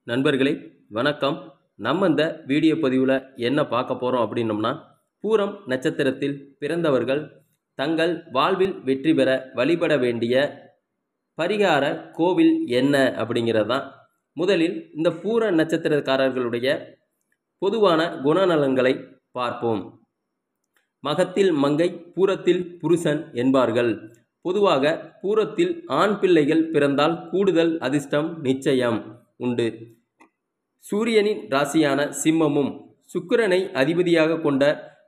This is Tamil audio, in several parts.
நண்பர்களே வணக்கம் நம்ம இந்த வீடியோ பதிவில் என்ன பார்க்க போகிறோம் அப்படின்னம்னா பூரம் நட்சத்திரத்தில் பிறந்தவர்கள் தங்கள் வாழ்வில் வெற்றி பெற வழிபட வேண்டிய பரிகார கோவில் என்ன அப்படிங்கிறது தான் முதலில் இந்த பூர நட்சத்திரக்காரர்களுடைய பொதுவான குணநலன்களை பார்ப்போம் மகத்தில் மங்கை பூரத்தில் புருஷன் என்பார்கள் பொதுவாக பூரத்தில் ஆண் பிள்ளைகள் பிறந்தால் கூடுதல் அதிர்ஷ்டம் நிச்சயம் உண்டு சூரியனின் ராசியான சிம்மமும் சுக்கிரனை அதிபதியாக கொண்ட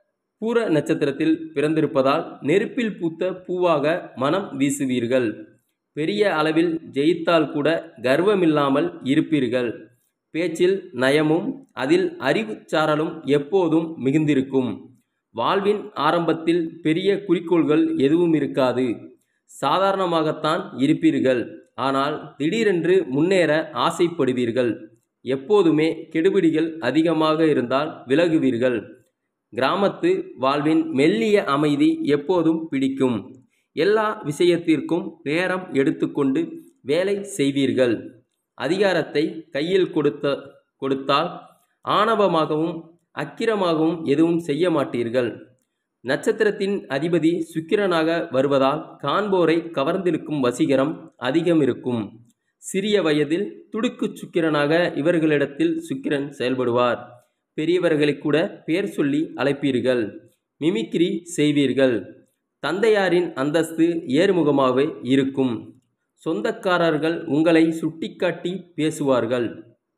பூர நட்சத்திரத்தில் பிறந்திருப்பதால் நெருப்பில் பூத்த பூவாக மனம் வீசுவீர்கள் பெரிய அளவில் ஜெயித்தால் கூட கர்வமில்லாமல் இருப்பீர்கள் பேச்சில் நயமும் அதில் அறிவுச்சாரலும் எப்போதும் மிகுந்திருக்கும் வாழ்வின் ஆரம்பத்தில் பெரிய குறிக்கோள்கள் எதுவும் இருக்காது சாதாரணமாகத்தான் இருப்பீர்கள் ஆனால் திடீரென்று முன்னேற ஆசைப்படுவீர்கள் எப்போதுமே கெடுபிடிகள் அதிகமாக இருந்தால் விலகுவீர்கள் கிராமத்து வாழ்வின் மெல்லிய அமைதி எப்போதும் பிடிக்கும் எல்லா விஷயத்திற்கும் நேரம் எடுத்துக்கொண்டு வேலை செய்வீர்கள் அதிகாரத்தை கையில் கொடுத்த கொடுத்தால் ஆணவமாகவும் அக்கிரமாகவும் எதுவும் செய்ய மாட்டீர்கள் நட்சத்திரத்தின் அதிபதி சுக்கிரனாக வருவதால் காண்போரை கவர்ந்திருக்கும் வசீகரம் அதிகம் இருக்கும் சிறிய வயதில் துடுக்குச் சுக்கிரனாக இவர்களிடத்தில் சுக்கிரன் செயல்படுவார் பெரியவர்களை கூட பெயர் சொல்லி அழைப்பீர்கள் மிமிக்ரி செய்வீர்கள் தந்தையாரின் அந்தஸ்து ஏறுமுகமாகவே இருக்கும் சொந்தக்காரர்கள் உங்களை சுட்டிக்காட்டி பேசுவார்கள்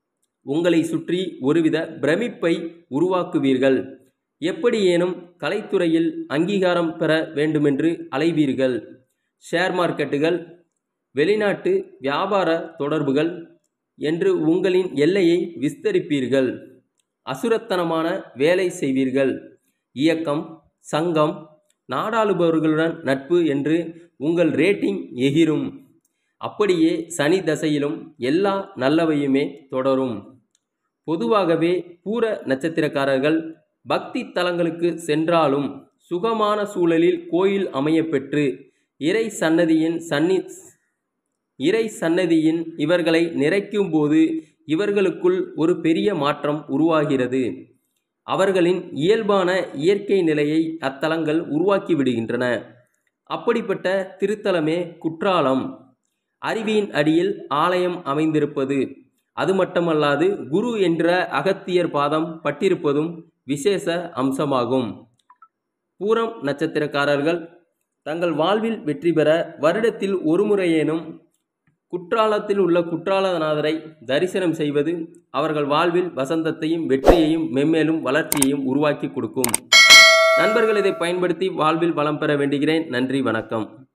உங்களை சுற்றி ஒருவித பிரமிப்பை உருவாக்குவீர்கள் எப்படியேனும் கலைத்துறையில் அங்கீகாரம் பெற வேண்டுமென்று அலைவீர்கள் ஷேர் மார்க்கெட்டுகள் வெளிநாட்டு வியாபார தொடர்புகள் என்று உங்களின் எல்லையை விஸ்தரிப்பீர்கள் அசுரத்தனமான வேலை செய்வீர்கள் இயக்கம் சங்கம் நாடாளுபவர்களுடன் நட்பு என்று உங்கள் ரேட்டிங் எகிரும் அப்படியே சனி தசையிலும் எல்லா நல்லவையுமே தொடரும் பொதுவாகவே பூர நட்சத்திரக்காரர்கள் பக்தி தலங்களுக்கு சென்றாலும் சுகமான சூழலில் கோயில் அமையப்பெற்று இறை சன்னதியின் சன்னி இறை சன்னதியின் இவர்களை நிறைக்கும் போது இவர்களுக்குள் ஒரு பெரிய மாற்றம் உருவாகிறது அவர்களின் இயல்பான இயற்கை நிலையை அத்தலங்கள் உருவாக்கி விடுகின்றன அப்படிப்பட்ட திருத்தலமே குற்றாலம் அருவியின் அடியில் ஆலயம் அமைந்திருப்பது அது மட்டுமல்லாது குரு என்ற அகத்தியர் பாதம் பட்டிருப்பதும் விசேஷ அம்சமாகும் பூரம் நட்சத்திரக்காரர்கள் தங்கள் வாழ்வில் வெற்றி பெற வருடத்தில் ஒரு முறையேனும் குற்றாலத்தில் உள்ள குற்றாலநாதரை தரிசனம் செய்வது அவர்கள் வாழ்வில் வசந்தத்தையும் வெற்றியையும் மென்மேலும் வளர்ச்சியையும் உருவாக்கி கொடுக்கும் நண்பர்கள் இதை பயன்படுத்தி வாழ்வில் வளம் பெற வேண்டுகிறேன் நன்றி வணக்கம்